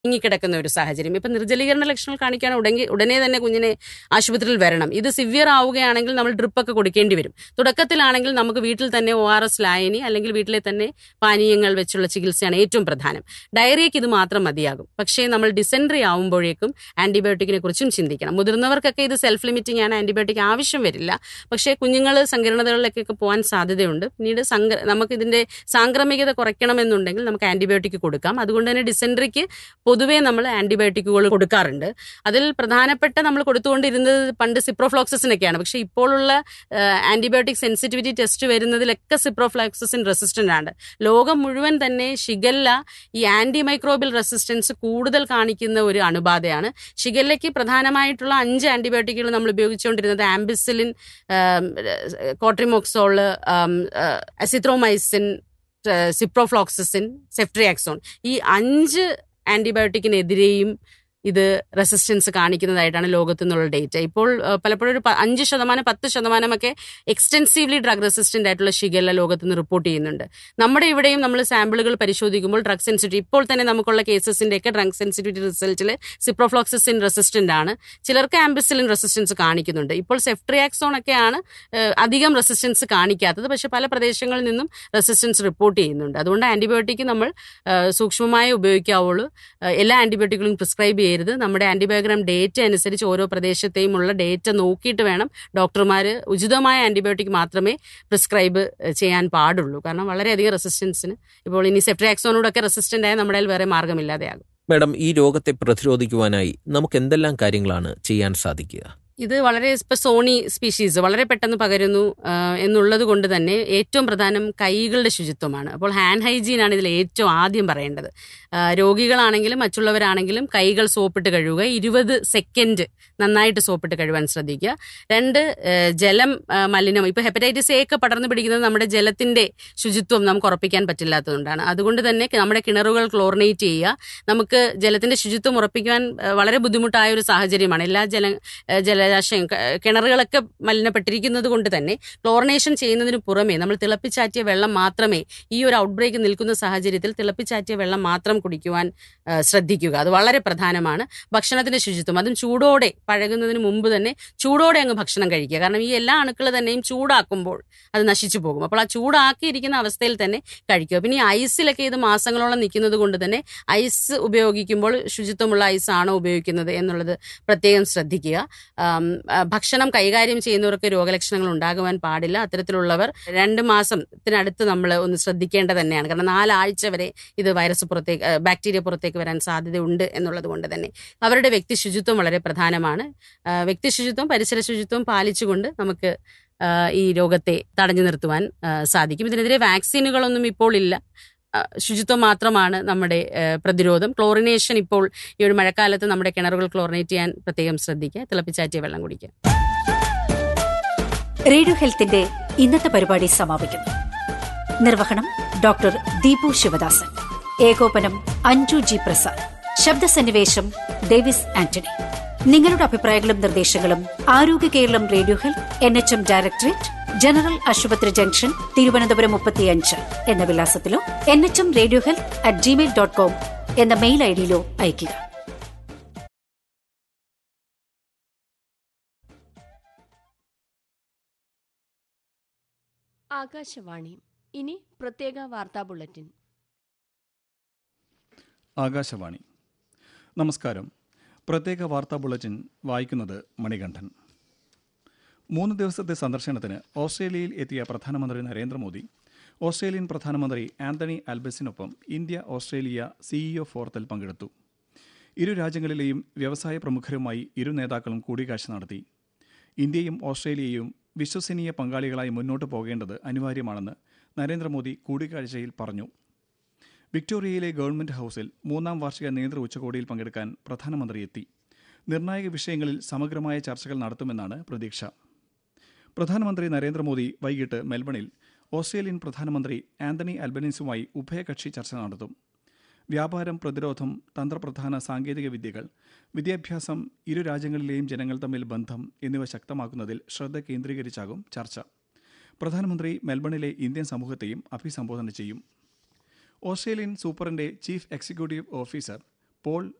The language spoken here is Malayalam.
ഇങ്ങിക്കിടക്കുന്ന ഒരു സാഹചര്യം ഇപ്പം നിർജ്ജലീകരണ ലക്ഷണങ്ങൾ കാണിക്കാൻ ഉടനെ ഉടനെ തന്നെ കുഞ്ഞിനെ ആശുപത്രിയിൽ വരണം ഇത് സിവിയർ ആവുകയാണെങ്കിൽ നമ്മൾ ഡ്രിപ്പൊക്കെ കൊടുക്കേണ്ടി വരും തുടക്കത്തിലാണെങ്കിൽ നമുക്ക് വീട്ടിൽ തന്നെ ഒ ആർ എസ് ലായനി അല്ലെങ്കിൽ വീട്ടിലെ തന്നെ പാനീയങ്ങൾ വെച്ചുള്ള ചികിത്സയാണ് ഏറ്റവും പ്രധാനം ഡയറിയയ്ക്ക് ഇത് മാത്രം മതിയാകും പക്ഷേ നമ്മൾ ഡിസെൻട്രി ആവുമ്പോഴേക്കും ആന്റിബയോട്ടിക്കിനെ കുറിച്ചും ചിന്തിക്കണം മുതിർന്നവർക്കൊക്കെ ഇത് സെൽഫ് ലിമിറ്റിംഗ് ആണ് ആന്റിബയോട്ടിക് ആവശ്യം വരില്ല പക്ഷേ കുഞ്ഞുങ്ങൾ സങ്കീർണതകളിലേക്കൊക്കെ പോകാൻ സാധ്യതയുണ്ട് പിന്നീട് സങ്ക നമുക്ക് ഇതിന്റെ സാംക്രമികത കുറയ്ക്കണമെന്നുണ്ടെങ്കിൽ നമുക്ക് ആന്റിബയോട്ടിക് കൊടുക്കാം അതുകൊണ്ട് തന്നെ ഡിസെൻട്രിക്ക് പൊതുവേ നമ്മൾ ആന്റിബയോട്ടിക്കുകൾ കൊടുക്കാറുണ്ട് അതിൽ പ്രധാനപ്പെട്ട നമ്മൾ കൊടുത്തുകൊണ്ടിരുന്നത് പണ്ട് സിപ്രോഫ്ലോക്സിനൊക്കെയാണ് പക്ഷേ ഇപ്പോഴുള്ള ആന്റിബയോട്ടിക് സെൻസിറ്റിവിറ്റി ടെസ്റ്റ് വരുന്നതിലൊക്കെ സിപ്രോഫ്ലോക്സിൻ റെസിസ്റ്റന്റ് ആണ് ലോകം മുഴുവൻ തന്നെ ഷിഗല്ല ഈ ആന്റി മൈക്രോബിയൽ റെസിസ്റ്റൻസ് കൂടുതൽ കാണിക്കുന്ന ഒരു അണുബാധയാണ് ഷിഗല്ലയ്ക്ക് പ്രധാനമായിട്ടുള്ള അഞ്ച് ആന്റിബയോട്ടിക്കുകൾ നമ്മൾ ഉപയോഗിച്ചുകൊണ്ടിരുന്നത് ampicillin cotrimoxazole azithromycin ciprofloxacin ceftriaxone ഈ അഞ്ച് ആന്റിബയോട്ടിക്കിനെതിരെയും ഇത് റെസിസ്റ്റൻസ് കാണിക്കുന്നതായിട്ടാണ് ലോകത്തു നിന്നുള്ള ഡേറ്റ ഇപ്പോൾ ഏഹ്, പലപ്പോഴും ഒരു പ- അഞ്ച് ശതമാനം പത്ത് ശതമാനമൊക്കെ എക്സ്റ്റെൻസീവ്ലി ഡ്രഗ് റെസിസ്റ്റന്റ് ആയിട്ടുള്ള ഷിഗല്ല ലോകത്ത് നിന്ന് റിപ്പോർട്ട് ചെയ്യുന്നുണ്ട് നമ്മുടെ ഇവിടെയും നമ്മൾ സാമ്പിളുകൾ പരിശോധിക്കുമ്പോൾ ഡ്രഗ് സെൻസിറ്റിവിറ്റി ഇപ്പോൾ തന്നെ നമുക്കുള്ള കേസസിന്റെ ഒക്കെ ഡ്രഗ് സെൻസിറ്റിവിറ്റി റിസൾട്ടിൽ സിപ്രോഫ്ലോക്സിസിൻ റെസിസ്റ്റന്റ് ആണ് ചിലർക്ക് ആംബിസിലിൻ റെസിസ്റ്റൻസ് കാണിക്കുന്നുണ്ട് ഇപ്പോൾ സെഫ്ട്രിയാക്സോൺ ഒക്കെയാണ് ഏഹ്, അധികം റെസിസ്റ്റൻസ് കാണിക്കാത്തത് പക്ഷെ പല പ്രദേശങ്ങളിൽ നിന്നും റെസിസ്റ്റൻസ് റിപ്പോർട്ട് ചെയ്യുന്നുണ്ട് അതുകൊണ്ട് ആന്റിബയോട്ടിക് നമ്മൾ ഏഹ്, സൂക്ഷ്മമായി ഉപയോഗിക്കാവുള്ളൂ ഏഹ്, എല്ലാ ആന്റിബയോട്ടിക്കുകളും പ്രിസ്ക്രൈബ് ചെയ്യരുത് നമ്മുടെ ആന്റിബയോഗ്രാം ഡേറ്റ അനുസരിച്ച് ഓരോ പ്രദേശത്തെയും ഉള്ള ഡേറ്റ നോക്കിയിട്ട് വേണം ഡോക്ടർമാർ ഉചിതമായ ആന്റിബയോട്ടിക് മാത്രമേ പ്രിസ്ക്രൈബ് ചെയ്യാൻ പാടുള്ളൂ കാരണം വളരെയധികം റെസിസ്റ്റൻസിന് ഇപ്പോൾ ഇനി സെഫ്ട്രാക്സോനോടൊക്കെ റെസിസ്റ്റന്റ് ആയ നമ്മുടെ കയ്യിൽ വേറെ മാർഗ്ഗമില്ലാതെയാകും മാഡം ഈ രോഗത്തെ പ്രതിരോധിക്കുവാനായി നമുക്ക് എന്തെല്ലാം കാര്യങ്ങളാണ് ചെയ്യാൻ സാധിക്കുക ഇത് വളരെ ഇപ്പൊ സോണി സ്പീഷീസ് വളരെ പെട്ടെന്ന് പകരുന്നു ആ, എന്നുള്ളത് കൊണ്ട് തന്നെ ഏറ്റവും പ്രധാനം കൈകളുടെ ശുചിത്വമാണ് അപ്പോൾ ഹാൻഡ് ഹൈജീൻ ആണ് ഇതിൽ ഏറ്റവും ആദ്യം പറയേണ്ടത് ആ, രോഗികളാണെങ്കിലും മറ്റുള്ളവരാണെങ്കിലും കൈകൾ സോപ്പിട്ട് കഴുകുക ഇരുപത് സെക്കൻഡ് നന്നായിട്ട് സോപ്പിട്ട് കഴുകാൻ ശ്രദ്ധിക്കുക രണ്ട് ആ, ജലം ആ, മലിനം ഇപ്പൊ ഹെപ്പറ്റൈറ്റിസ് എ ഒക്കെ പടർന്നു പിടിക്കുന്നത് നമ്മുടെ ജലത്തിന്റെ ശുചിത്വം നമുക്ക് ഉറപ്പിക്കാൻ പറ്റില്ലാത്തതുകൊണ്ടാണ് അതുകൊണ്ട് തന്നെ നമ്മുടെ കിണറുകൾ ക്ലോറിനേറ്റ് ചെയ്യുക നമുക്ക് ജലത്തിന്റെ ശുചിത്വം ഉറപ്പിക്കാൻ ആ, വളരെ ബുദ്ധിമുട്ടായ ഒരു സാഹചര്യമാണ് എല്ലാ ജല ആ, ജലാശയം ക- കിണറുകളൊക്കെ മലിനപ്പെട്ടിരിക്കുന്നത് കൊണ്ട് തന്നെ ക്ലോറിനേഷൻ ചെയ്യുന്നതിന് പുറമെ നമ്മൾ തിളപ്പിച്ചാറ്റിയ വെള്ളം മാത്രമേ ഈ ഒരു ഔട്ട്ബ്രേക്ക് നിൽക്കുന്ന സാഹചര്യത്തിൽ തിളപ്പിച്ചാറ്റിയ വെള്ളം മാത്രം കുടിക്കുവാൻ ആ, ശ്രദ്ധിക്കുക അത് വളരെ പ്രധാനമാണ് ഭക്ഷണത്തിന്റെ ശുചിത്വം അതും ചൂടോടെ പഴകുന്നതിന് മുമ്പ് തന്നെ ചൂടോടെ അങ്ങ് ഭക്ഷണം കഴിക്കുക കാരണം ഈ എല്ലാ അണുക്കൾ തന്നെയും ചൂടാക്കുമ്പോൾ അത് നശിച്ചു പോകും അപ്പോൾ ആ ചൂടാക്കിയിരിക്കുന്ന അവസ്ഥയിൽ തന്നെ കഴിക്കുക പിന്നെ ഈ ഐസിലൊക്കെ ഇത് മാസങ്ങളോളം നിൽക്കുന്നത് കൊണ്ട് തന്നെ ഐസ് ഉപയോഗിക്കുമ്പോൾ ശുചിത്വമുള്ള ഐസ് ആണോ ഉപയോഗിക്കുന്നത് എന്നുള്ളത് പ്രത്യേകം ശ്രദ്ധിക്കുക ആം, ആ, ഭക്ഷണം കൈകാര്യം ചെയ്യുന്നവർക്ക് രോഗലക്ഷണങ്ങൾ ഉണ്ടാകുവാൻ പാടില്ല അത്തരത്തിലുള്ളവർ രണ്ട് മാസത്തിനടുത്ത് നമ്മൾ ഒന്ന് ശ്രദ്ധിക്കേണ്ടത് തന്നെയാണ് കാരണം നാലാഴ്ച വരെ ഇത് വൈറസ് പുറത്തേക്ക് ആ, ബാക്ടീരിയ പുറത്തേക്ക് വരാൻ സാധ്യതയുണ്ട് എന്നുള്ളത് കൊണ്ട് തന്നെ അവരുടെ വ്യക്തി ശുചിത്വം വളരെ പ്രധാനമാണ് ആ, വ്യക്തി ശുചിത്വം പരിസര ശുചിത്വം പാലിച്ചുകൊണ്ട് നമുക്ക് ആ, ഈ രോഗത്തെ തടഞ്ഞു നിർത്തുവാൻ ആ, സാധിക്കും ഇതിനെതിരെ വാക്സിനുകളൊന്നും ഇപ്പോൾ ഇല്ല ആ, ശുചിത്വം മാത്രമാണ് നമ്മുടെ ആ, പ്രതിരോധം ക്ലോറിനേഷൻ ഇപ്പോൾ ഈ ഒരു മഴക്കാലത്ത് നമ്മുടെ കിണറുകൾ ക്ലോറിനേറ്റ് ചെയ്യാൻ പ്രത്യേകം ശ്രദ്ധിക്കുക തിളപ്പിച്ചാറ്റിയ വെള്ളം കുടിക്കുക റേഡിയോ ഹെൽത്തിന്റെ ഇന്നത്തെ പരിപാടി സമാപിക്കുന്നു നിർവഹണം ഡോക്ടർ ദീപു ശിവദാസൻ ഏകോപനം അഞ്ജു ജി പ്രസാദ് ശബ്ദസന്നിവേശം ഡേവിസ് ആന്റണി നിങ്ങളുടെ അഭിപ്രായങ്ങളും നിർദ്ദേശങ്ങളും Arogya Keralam radio health N H M directorate general ആശുപത്രി ജംഗ്ഷൻ തിരുവനന്തപുരം മുപ്പത്തിയഞ്ച് എന്ന വിലാസത്തിലോ N H M radio health at Gmail dot com എന്ന മെയിൽ ഐഡിയിലോ അയയ്ക്കുക ആകാശവാണി ഇനി പ്രത്യേക വാർത്താ ബുള്ളറ്റിൻ ആകാശവാണി നമസ്കാരം പ്രത്യേക വാർത്താ ബുള്ളറ്റിൻ വായിക്കുന്നത് മണികണ്ഠൻ മൂന്ന് ദിവസത്തെ സന്ദർശനത്തിന് ഓസ്ട്രേലിയയിൽ എത്തിയ പ്രധാനമന്ത്രി നരേന്ദ്രമോദി ഓസ്ട്രേലിയൻ പ്രധാനമന്ത്രി ആന്റണി ആൽബസിനൊപ്പം ഇന്ത്യ ഓസ്ട്രേലിയ സിഇഒ ഫോറത്തിൽ പങ്കെടുത്തു ഇരു രാജ്യങ്ങളിലെയും വ്യവസായ പ്രമുഖരുമായി ഇരു നേതാക്കളും കൂടിക്കാഴ്ച നടത്തി ഇന്ത്യയും ഓസ്ട്രേലിയയും വിശ്വസനീയ പങ്കാളികളായി മുന്നോട്ട് പോകേണ്ടത് അനിവാര്യമാണെന്ന് നരേന്ദ്രമോദി കൂടിക്കാഴ്ചയിൽ പറഞ്ഞു വിക്ടോറിയയിലെ ഗവൺമെന്റ് ഹൌസിൽ മൂന്നാം വാർഷിക നേതൃ ഉച്ചകോടിയിൽ പങ്കെടുക്കാൻ പ്രധാനമന്ത്രി എത്തി നിർണായക വിഷയങ്ങളിൽ സമഗ്രമായ ചർച്ചകൾ നടത്തുമെന്നാണ് പ്രതീക്ഷ പ്രധാനമന്ത്രി നരേന്ദ്രമോദി വൈകിട്ട് മെൽബണിൽ ഓസ്ട്രേലിയൻ പ്രധാനമന്ത്രി ആന്റണി അൽബനീസുമായി ഉഭയകക്ഷി ചർച്ച നടത്തും വ്യാപാരം പ്രതിരോധം തന്ത്രപ്രധാന സാങ്കേതിക വിദ്യകൾ വിദ്യാഭ്യാസം ഇരു രാജ്യങ്ങളിലെയും ജനങ്ങൾ തമ്മിൽ ബന്ധം എന്നിവ ശക്തമാക്കുന്നതിൽ ശ്രദ്ധ കേന്ദ്രീകരിച്ചാകും ചർച്ച പ്രധാനമന്ത്രി മെൽബണിലെ ഇന്ത്യൻ സമൂഹത്തെയും അഭിസംബോധന ചെയ്യും ഓസ്ട്രേലിയൻ സൂപ്പറിന്റെ ചീഫ് എക്സിക്യൂട്ടീവ് ഓഫീസർ പോൾ